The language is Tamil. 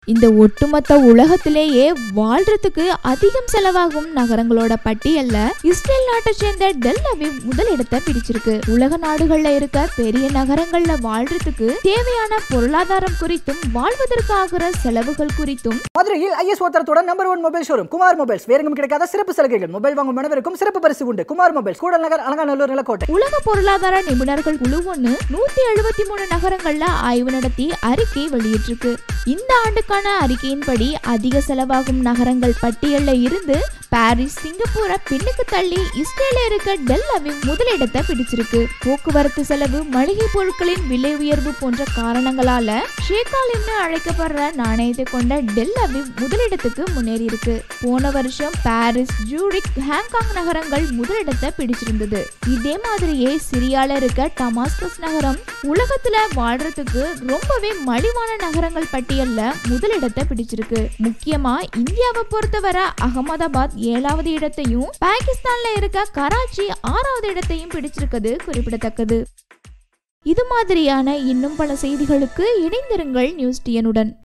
இந்த ஒட்டுமொத்த உலகத்திலேயே வாழ்றதுக்கு அதிகம் செலவாகும் நகரங்களோட பட்டியல்ல இஸ்ரேல் நாட்டை சேர்ந்த டெல் அவிவ் முதலிடத்தை பிடிச்சிருக்கு உலக நாடுகள்ல இருக்க பெரிய நகரங்கள்ல வாழ்றதுக்கு தேவையான பொருளாதாரம் குறித்தும் வாழ்வதற்கு ஆகிற செலவுகள் குறித்தும் மதுரையில் ஐஎஸ் தரத்தோட number one mobile showroom Kumar mobiles வேற எங்கும் கிடைக்காத சிறப்பு சலுகைகள் மொபைல் வாங்கும் அனைவருக்கும் சிறப்பு பரிசு உண்டு குமார் மொபைல்ஸ் கூடல் நகர் அலங்காநல்லூர் நிலக்கோட்டை உலக பொருளாதார நிபுணர்கள் குழு ஒண்ணு நூத்தி எழுபத்தி மூணு நகரங்கள்ல ஆய்வு நடத்தி அறிக்கை வெளியிட்டிருக்கு இந்த ஆண்டுக்கான அறிக்கையின்படி அதிக செலவாகும் நகரங்கள் பட்டியல்ல இருந்து பாரிஸ் சிங்கப்பூரை பின்னுக்கு தள்ளி இஸ்ரேல இருக்க டெல் அவிவ் முதலிடத்தை பிடிச்சிருக்கு போக்குவரத்து செலவு மளிகை பொருட்களின் விலை உயர்வு போன்ற காரணங்களால ஷேகாலிம்னு அழைக்கப்படுற நாணயத்தை கொண்ட டெல் அவிவ் முதலிடத்துக்கு முன்னேறி இருக்கு போன வருஷம் பாரிஸ் ஜூரிக் ஹாங்காங் நகரங்கள் முதலிடத்தை பிடிச்சிருந்தது இதே மாதிரியே சிரியால இருக்க டமாஸ்கஸ் நகரம் உலகத்துல வாழ்றதுக்கு ரொம்பவே மலிவான நகரங்கள் பட்டியல்ல முதலிடத்தை பிடிச்சிருக்கு முக்கியமா இந்தியாவை பொறுத்தவரை அகமதாபாத் ஏழாவது இடத்தையும் பாகிஸ்தான்ல இருக்க கராச்சி ஆறாவது இடத்தையும் பிடிச்சிருக்கிறது குறிப்பிடத்தக்கது இது மாதிரியான இன்னும் பல செய்திகளுக்கு இணைந்திருங்கள் நியூஸ் டியனுடன்